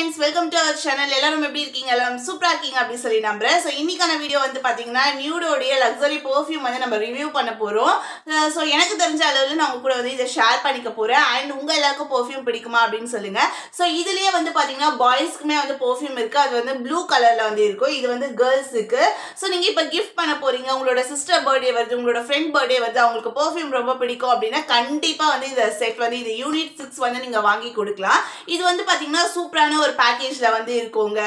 friends welcome to our channel எல்லாரும் எப்படி இருக்கீங்க எல்லாரும் சூப்பரா இருக்கீங்க அப்படின்னு சொல்லி நம்புறேன் ஸோ இன்னைக்கான வீடியோ வந்து பாத்தீங்கன்னா நியூடோடைய லக்ஸரி பர்ஃப்யூம் வந்து நம்ம ரிவ்யூ பண்ண போறோம் ஸோ எனக்கு தெரிஞ்ச அளவில் நான் உங்க கூட வந்து இதை ஷேர் பண்ணிக்க போறேன் அண்ட் உங்க எல்லாருக்கும் பர்ஃப்யூம் பிடிக்குமா அப்படின்னு சொல்லுங்க ஸோ இதுலயே வந்து பாத்தீங்கன்னா பாய்ஸ்க்குமே வந்து பர்ஃப்யூம் இருக்கு அது வந்து ப்ளூ கலர்ல வந்து இருக்கும் இது வந்து கேர்ள்ஸுக்கு ஸோ நீங்க இப்போ கிஃப்ட் பண்ண போறீங்க உங்களோட சிஸ்டர் பர்த்டே வருது உங்களோட ஃப்ரெண்ட் பர்த்டே வருது அவங்களுக்கு பர்ஃப்யூம் ரொம்ப பிடிக்கும் அப்படின்னா கண்டிப்பா வந்து இந்த செட் வந்து இது யூனிட் சிக்ஸ் வந்து நீங்க வாங்கி கொடுக்கலாம் இது வந்து பாத்தீங்கன்னா சூப்பரான ஒரு பேக்கேஜ்ல வந்து இருக்குங்க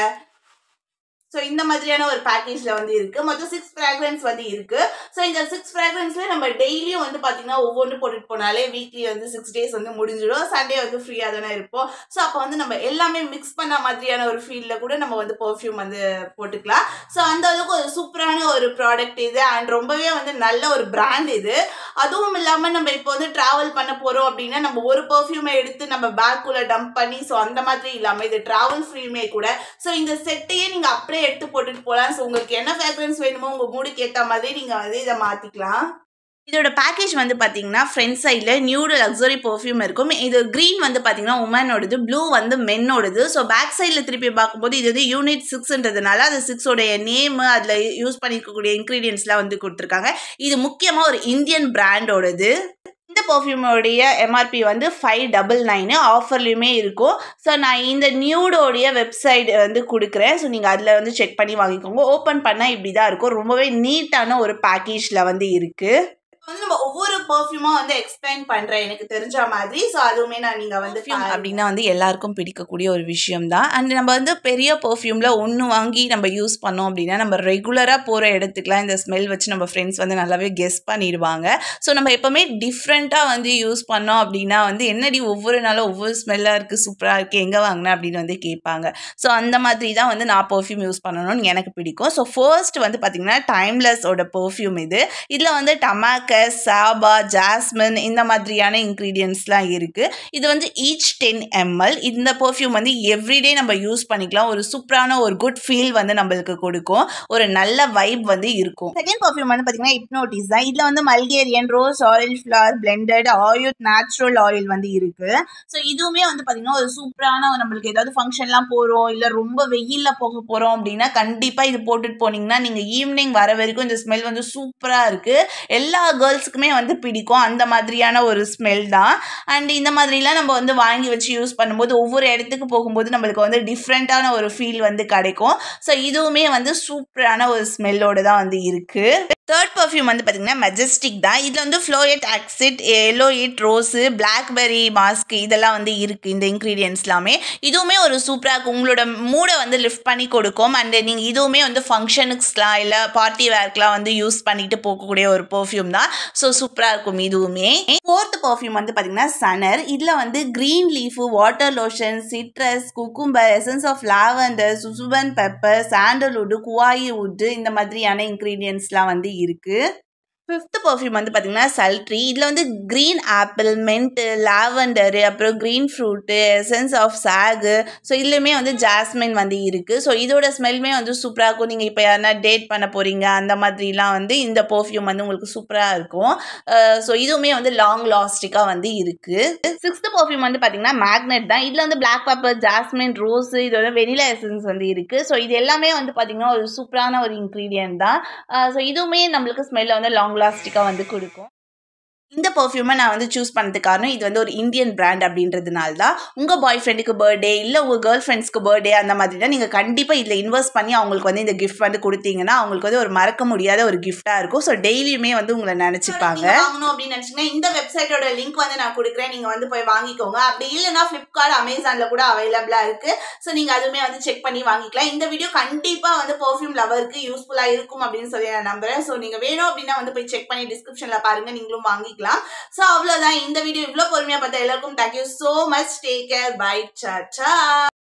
ஸோ இந்த மாதிரியான ஒரு பேக்கேஜ்ல வந்து இருக்கு மொத்தம் சிக்ஸ் ஃப்ராக்ரன்ஸ் வந்து இருக்கு ஸோ இந்த சிக்ஸ் ஃப்ராக்ரன்ஸ்ல நம்ம டெய்லியும் வந்து பாத்தீங்கன்னா ஒவ்வொன்று போட்டுட்டு போனாலே வீக்லி வந்து சிக்ஸ் டேஸ் வந்து முடிஞ்சிடும் சண்டே வந்து ஃப்ரீயாக தானே இருப்போம் ஸோ அப்போ வந்து நம்ம எல்லாமே மிக்ஸ் பண்ண மாதிரியான ஒரு ஃபீல்ட்ல கூட நம்ம வந்து பர்ஃப்யூம் வந்து போட்டுக்கலாம் ஸோ அந்த அளவுக்கு ஒரு சூப்பரான ஒரு ப்ராடக்ட் இது அண்ட் ரொம்பவே வந்து நல்ல ஒரு பிராண்ட் இது அதுவும் இல்லாமல் நம்ம இப்போ வந்து ட்ராவல் பண்ண போகிறோம் அப்படின்னா நம்ம ஒரு பர்ஃப்யூமை எடுத்து நம்ம பேக்குள்ளே டம்ப் பண்ணி ஸோ அந்த மாதிரி இல்லாமல் இது ட்ராவல் ஃப்ரீமே கூட ஸோ இந்த செட்டையே நீங்கள் அப்படியே எடுத்து போட்டுட்டு போகலாம் ஸோ உங்களுக்கு என்ன ஃப்ராக்ரன்ஸ் வேணுமோ உங்கள் மூடுக்கு ஏற்ற மாதிரி நீங்கள் வந்து இதை மாற்றிக்கலாம் இதோட பேக்கேஜ் வந்து பார்த்தீங்கன்னா ஃப்ரண்ட் சைடில் நியூடு லக்ஸரி பர்ஃப்யூம் இருக்கும் இது க்ரீன் வந்து பார்த்தீங்கன்னா உமனோடது ப்ளூ வந்து மென்னோடது ஸோ பேக் சைடில் திருப்பி பார்க்கும்போது இது வந்து யூனிட் சிக்ஸ்ன்றதுனால அது சிக்ஸோடைய நேமு அதில் யூஸ் பண்ணிருக்கக்கூடிய இன்க்ரீடியன்ஸ்லாம் வந்து கொடுத்துருக்காங்க இது முக்கியமாக ஒரு இந்தியன் பிராண்டோடது இந்த பர்ஃப்யூமோடைய எம்ஆர்பி வந்து ஃபைவ் டபுள் நைனு ஆஃபர்லேயுமே இருக்கும் ஸோ நான் இந்த நியூடோடைய வெப்சைட் வந்து கொடுக்குறேன் ஸோ நீங்கள் அதில் வந்து செக் பண்ணி வாங்கிக்கோங்க ஓப்பன் பண்ணால் இப்படி தான் இருக்கும் ரொம்பவே நீட்டான ஒரு பேக்கேஜில் வந்து இருக்குது வந்து நம்ம ஒவ்வொரு பர்ஃப்யூமா வந்து எக்ஸ்பிளைன் பண்றேன் எனக்கு தெரிஞ்ச மாதிரி ஸோ அதுவுமே நான் நீங்க வந்து அப்படின்னா வந்து எல்லாருக்கும் பிடிக்கக்கூடிய ஒரு விஷயம் தான் அண்ட் நம்ம வந்து பெரிய பர்ஃப்யூமில் ஒன்று வாங்கி நம்ம யூஸ் பண்ணோம் அப்படின்னா நம்ம ரெகுலராக போகிற இடத்துக்குலாம் இந்த ஸ்மெல் வச்சு நம்ம ஃப்ரெண்ட்ஸ் வந்து நல்லாவே கெஸ் பண்ணிடுவாங்க ஸோ நம்ம எப்போவுமே டிஃப்ரெண்ட்டாக வந்து யூஸ் பண்ணோம் அப்படின்னா வந்து என்னடி ஒவ்வொரு நாளும் ஒவ்வொரு ஸ்மெல்லாக இருக்குது சூப்பராக இருக்குது எங்கே வாங்கினேன் அப்படின்னு வந்து கேட்பாங்க ஸோ அந்த மாதிரி தான் வந்து நான் பர்ஃப்யூம் யூஸ் பண்ணணும்னு எனக்கு பிடிக்கும் ஸோ ஃபர்ஸ்ட் வந்து பார்த்திங்கன்னா டைம்லெஸ்ஸோட பர்ஃப்யூம் இது இதில் வந்து டமாக்க சாபா ஜாஸ்மின் இந்த மாதிரியான இன்க்ரீடியன்ஸ்லாம் இருக்குது இது வந்து ஈச் டென் எம்எல் இந்த பர்ஃப்யூம் வந்து எவ்ரிடே நம்ம யூஸ் பண்ணிக்கலாம் ஒரு சூப்பரான ஒரு குட் ஃபீல் வந்து நம்மளுக்கு கொடுக்கும் ஒரு நல்ல வைப் வந்து இருக்கும் செகண்ட் பர்ஃப்யூம் வந்து பார்த்தீங்கன்னா ஹிப்னோட்டிஸ் தான் இதில் வந்து Bulgarian rose orange flower blended oil natural oil வந்து இருக்குது ஸோ இதுவுமே வந்து பார்த்தீங்கன்னா ஒரு சூப்பரான நம்மளுக்கு ஏதாவது ஃபங்க்ஷன்லாம் போகிறோம் இல்லை ரொம்ப வெயிலில் போக போகிறோம் அப்படின்னா கண்டிப்பாக இது போட்டுட்டு போனீங்கன்னா நீங்கள் ஈவினிங் வர வரைக்கும் இந்த ஸ்மெல் வந்து சூப்பராக இருக்குது எல்லா கேர்ள்ஸுக்குமே வந்து பிடிக்கும் அந்த மாதிரியான ஒரு ஸ்மெல் தான் அண்ட் இந்த மாதிரிலாம் நம்ம வந்து வாங்கி வச்சு யூஸ் பண்ணும்போது ஒவ்வொரு இடத்துக்கு போகும்போது நம்மளுக்கு வந்து டிஃப்ரெண்ட்டான ஒரு ஃபீல் வந்து கிடைக்கும் ஸோ இதுவுமே வந்து சூப்பரான ஒரு ஸ்மெல்லோடு தான் வந்து இருக்குது தேர்ட் பர்ஃப்யூம் வந்து பார்த்திங்கன்னா மெஜஸ்டிக் தான் இதில் வந்து ஃப்ளோயட் ஆக்சிட் எல்லோ இட் ரோஸு பிளாக்பெரி மாஸ்க் இதெல்லாம் வந்து இருக்குது இந்த இன்க்ரீடியன்ஸ் எல்லாமே இதுவுமே ஒரு சூப்பராக இருக்கும் உங்களோட மூடை வந்து லிஃப்ட் பண்ணி கொடுக்கும் அண்ட் நீங்கள் இதுவுமே வந்து ஃபங்க்ஷனுக்குஸ்லாம் இல்லை பார்ட்டி வேர்க்கெலாம் வந்து யூஸ் பண்ணிட்டு போகக்கூடிய ஒரு பர்ஃப்யூம் தான் ஸோ சூப்பராக இருக்கும் இதுவுமே ஃபோர்த் பர்ஃப்யூம் வந்து பார்த்திங்கன்னா சனர் இதில் வந்து green leaf water lotion citrus cucumber essence of lavender சுசுபன் பெப்பர் சாண்டல்வுட்டு குவாயி வுட்டு இந்த மாதிரியான இன்க்ரீடியன்ஸ்லாம் வந்து இருக்குது ஃபிஃப்த் பர்ஃப்யூம் வந்து பார்த்திங்கன்னா சல்ட்ரி இதில் வந்து க்ரீன் ஆப்பிள் மென்ட்டு லாவெண்டரு அப்புறம் க்ரீன் ஃப்ரூட்டு எசன்ஸ் ஆஃப் சாகு ஸோ இதுலேயுமே வந்து ஜாஸ்மின் வந்து இருக்குது ஸோ இதோட ஸ்மெல்லுமே வந்து சூப்பராக இருக்கும் நீங்கள் இப்போ யாருனா டேட் பண்ண போகிறீங்க அந்த மாதிரிலாம் வந்து இந்த பர்ஃப்யூம் வந்து உங்களுக்கு சூப்பராக இருக்கும் ஸோ இதுவுமே வந்து லாங் லாஸ்டிக்காக வந்து இருக்குது சிக்ஸ்த் பர்ஃப்யூம் வந்து பார்த்திங்கன்னா மேக்னெட் தான் இதில் வந்து பிளாக் பெப்பர் ஜாஸ்மின் ரோஸு இதோட வெனிலா எசன்ஸ் வந்து இருக்குது ஸோ இது எல்லாமே வந்து பார்த்திங்கன்னா ஒரு சூப்பரான ஒரு இன்க்ரீடியன்ட் தான் ஸோ இதுவுமே நம்மளுக்கு ஸ்மெல்ல வந்து லாங் லாஸ்டிக்காக வந்து கொடுக்கும் இந்த பர்ஃப்யூமை நான் வந்து சூஸ் பண்ணதுக்கு காரணம் இது வந்து ஒரு இந்தியன் பிராண்ட் அப்படின்றதுனால தான் உங்கள் பாய் ஃப்ரெண்டுக்கு பர்த்டே இல்லை உங்கள் கேர்ள் ஃப்ரெண்ட்ஸ்க்கு பர்த்டே அந்த மாதிரி தான் நீங்கள் கண்டிப்பாக இதில் இன்வெஸ்ட் பண்ணி அவங்களுக்கு வந்து இந்த கிஃப்ட் வந்து கொடுத்தீங்கன்னா அவங்களுக்கு வந்து ஒரு மறக்க முடியாத ஒரு கிஃப்ட்டாக இருக்கும் ஸோ டெய்லியுமே வந்து உங்களை நினச்சிப்பாங்க வாங்கணும் அப்படின்னு நினச்சிங்கன்னா இந்த வெப்சைட்டோட லிங்க் வந்து நான் கொடுக்குறேன் நீங்கள் வந்து போய் வாங்கிக்கோங்க அப்படி இல்லைன்னா ஃப்ளிப்கார்ட் அமேசானில் கூட அவைலபிளாக இருக்குது ஸோ நீங்கள் அதுவுமே வந்து செக் பண்ணி வாங்கிக்கலாம் இந்த வீடியோ கண்டிப்பாக வந்து பர்ஃப்யூம் லவருக்கு யூஸ்ஃபுல்லாக இருக்கும் அப்படின்னு சொல்லி நான் நம்புறேன் ஸோ நீங்கள் வேணும் அப்படின்னா வந்து போய் செக் பண்ணி டிஸ்கிரிப்ஷனில் பாருங்கள் நீங்களும் வாங்கிக்கலாம் பண்ணிக்கலாம் ஸோ அவ்வளோதான் இந்த வீடியோ இவ்வளோ பொறுமையாக பார்த்தா எல்லாருக்கும் thank you so much take care bye சா